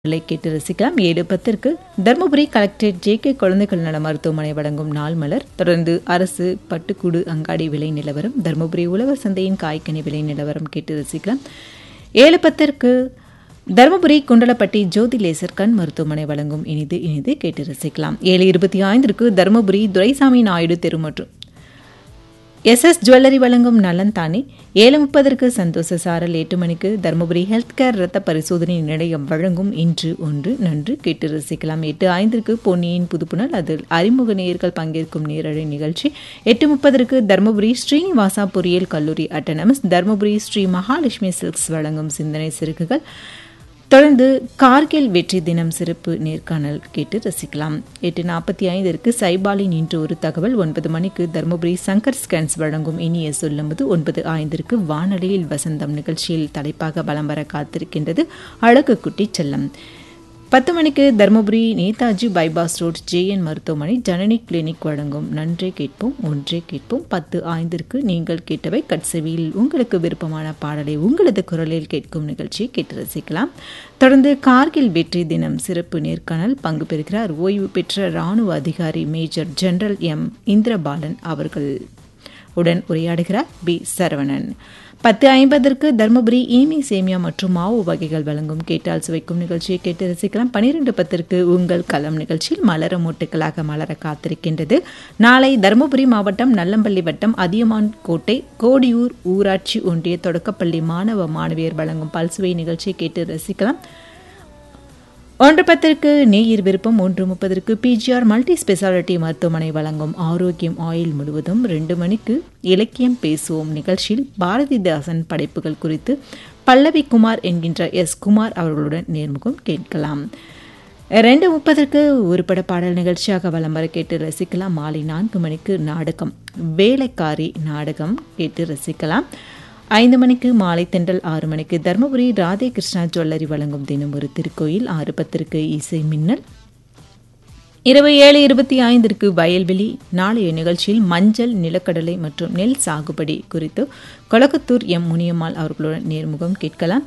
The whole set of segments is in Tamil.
களை கேட்டு ரசிக்கலாம் ஏழு பத்திற்கு தருமபுரி கலெக்டரேட் ஜே கே குழந்தைகள் நல மருத்துவமனை வழங்கும் நாள் மலர் தொடர்ந்து அரசு பட்டுக்கூடு அங்காடி விலை நிலவரம் தருமபுரி உழவர் சந்தையின் காய்கனி விலை நிலவரம் கேட்டு ரசிக்கலாம் ஏழு பத்திற்கு தருமபுரி குண்டலப்பட்டி ஜோதி லேசர் கண் மருத்துவமனை வழங்கும் இனிது இனிது கேட்டு ரசிக்கலாம் ஏழு இருபத்தி ஐந்திற்கு தருமபுரி துரைசாமி நாயுடு தெரு மற்றும் எஸ் எஸ் ஜுவல்லரி வழங்கும் நலன் தானே ஏழு முப்பதற்கு சந்தோஷ சாரல் எட்டு மணிக்கு தருமபுரி ஹெல்த் கேர் ரத்த பரிசோதனை நிலையம் வழங்கும் இன்று ஒன்று நன்று கேட்டு ரசிக்கலாம் எட்டு ஐந்திற்கு பொன்னியின் புதுப்புணல் அதில் அறிமுக நேயர்கள் பங்கேற்கும் நேரடி நிகழ்ச்சி எட்டு முப்பதற்கு தருமபுரி ஸ்ரீனிவாசா பொறியியல் கல்லூரி அட்டனமஸ் தருமபுரி ஸ்ரீ மகாலட்சுமி சில்க்ஸ் வழங்கும் சிந்தனை சிறுக்குகள் தொடர்ந்து கார்கில் வெற்றி தினம் சிறப்பு நேர்காணல் கேட்டு ரசிக்கலாம் எட்டு நாற்பத்தி ஐந்திற்கு சைபாலின் இன்று ஒரு தகவல் ஒன்பது மணிக்கு தருமபுரி சங்கர் ஸ்கேன்ஸ் வழங்கும் இனிய சொல்லும்போது ஒன்பது ஐந்திற்கு வானொலியில் வசந்தம் நிகழ்ச்சியில் தலைப்பாக பலம் வர காத்திருக்கின்றது அழகு குட்டி செல்லம் பத்து மணிக்கு Dharmapuri Netaji bypass road JN மருத்துவமனை ஜனனி கிளினிக் வழங்கும் நன்றே கேட்போம் ஒன்றே கேட்போம் பத்து ஐந்திற்கு நீங்கள் கேட்டவை கட்செவியில் உங்களுக்கு விருப்பமான பாடலை உங்களது குரலில் கேட்கும் நிகழ்ச்சியை கேட்டு ரசிக்கலாம் தொடர்ந்து கார்கில் வெற்றி தினம் சிறப்பு நேர்காணல் பங்கு பெறுகிறார் ஓய்வு பெற்ற ராணுவ அதிகாரி மேஜர் ஜெனரல் எம் இந்திரபாலன் அவர்கள் உடன் உரையாடுகிறார் பி சரவணன் பத்து ஐம்பதற்கு தருமபுரி இனிமை சேமியா மற்றும் மாவு வகைகள் வழங்கும் கேட்டால் சுவைக்கும் நிகழ்ச்சியை கேட்டு ரசிக்கலாம் பனிரெண்டு பத்திற்கு உங்கள் களம் நிகழ்ச்சியில் மலர மூட்டுகளாக மலர காத்திருக்கின்றது நாளை தருமபுரி மாவட்டம் நல்லம்பள்ளி வட்டம் அதியமான் கோட்டை கோடியூர் ஊராட்சி ஒன்றிய தொடக்கப்பள்ளி மாணவ மாணவியர் வழங்கும் பல்சுவை நிகழ்ச்சியை கேட்டு ரசிக்கலாம் ஒன்று பத்திற்கு நேயர் விருப்பம் ஒன்று முப்பதற்கு பிஜிஆர் மல்டி ஸ்பெஷாலிட்டி மருத்துவமனை வழங்கும் ஆரோக்கியம் ஆயில் முழுவதும் ரெண்டு மணிக்கு இலக்கியம் பேசுவோம் நிகழ்ச்சியில் பாரதிதாசன் படைப்புகள் குறித்து பல்லவி குமார் என்கின்ற எஸ் குமார் அவர்களுடன் நேர்முகம் கேட்கலாம் ரெண்டு முப்பதற்கு ஒருபட பாடல் நிகழ்ச்சியாக வலம் வர கேட்டு ரசிக்கலாம் மாலை நான்கு மணிக்கு நாடகம் வேலைக்காரி நாடகம் கேட்டு ரசிக்கலாம் ஐந்து மணிக்கு மாலை தென்றல் ஆறு மணிக்கு தருமபுரி ராதே கிருஷ்ணா ஜுவல்லரி வழங்கும் தினம் ஒரு திருக்கோயில் ஆறு பத்திற்கு இசை மின்னல் இரவு ஏழு இருபத்தி ஐந்திற்கு வயல்வெளி நாளைய நிகழ்ச்சியில் மஞ்சள் நிலக்கடலை மற்றும் நெல் சாகுபடி குறித்து கொலகத்தூர் எம் முனியம்மாள் அவர்களுடன் நேர்முகம் கேட்கலாம்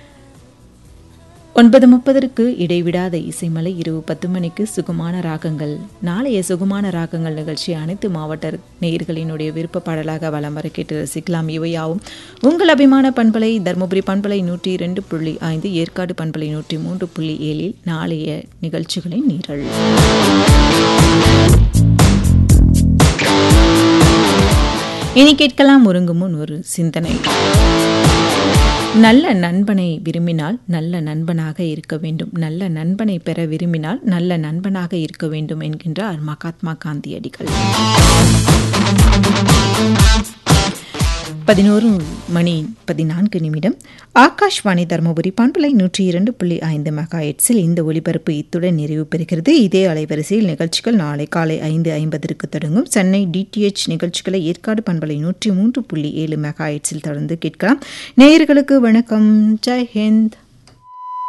ஒன்பது முப்பதற்கு இடைவிடாத இசைமலை இரவு பத்து மணிக்கு சுகமான ராகங்கள் நாளைய சுகமான ராகங்கள் நிகழ்ச்சி அனைத்து மாவட்ட நேயர்களினுடைய விருப்ப பாடலாக வலம் வர கேட்டு ரசிக்கலாம் இவையாவும் உங்கள் அபிமான பண்பலை தருமபுரி பண்பலை நூற்றி இரண்டு புள்ளி ஐந்து ஏற்காடு பண்பலை நூற்றி மூன்று புள்ளி ஏழில் நாளைய நிகழ்ச்சிகளின் நீரல் இனி கேட்கலாம் ஒருங்கு முன் ஒரு சிந்தனை நல்ல நண்பனை விரும்பினால் நல்ல நண்பனாக இருக்க வேண்டும் நல்ல நண்பனை பெற விரும்பினால் நல்ல நண்பனாக இருக்க வேண்டும் என்கின்றார் மகாத்மா காந்தியடிகள் பதினோரு மணி பதினான்கு நிமிடம் ஆகாஷ்வாணி தருமபுரி பண்பலை நூற்றி இரண்டு புள்ளி ஐந்து மெகா எட்ஸில் இந்த ஒலிபரப்பு இத்துடன் நிறைவு பெறுகிறது இதே அலைவரிசையில் நிகழ்ச்சிகள் நாளை காலை ஐந்து ஐம்பதற்கு தொடங்கும் சென்னை டிடிஎச் நிகழ்ச்சிகளை ஏற்காடு பண்பலை நூற்றி மூன்று புள்ளி ஏழு மெகா எட்ஸில் தொடர்ந்து கேட்கலாம் நேயர்களுக்கு வணக்கம் ஜெய் ஹிந்த்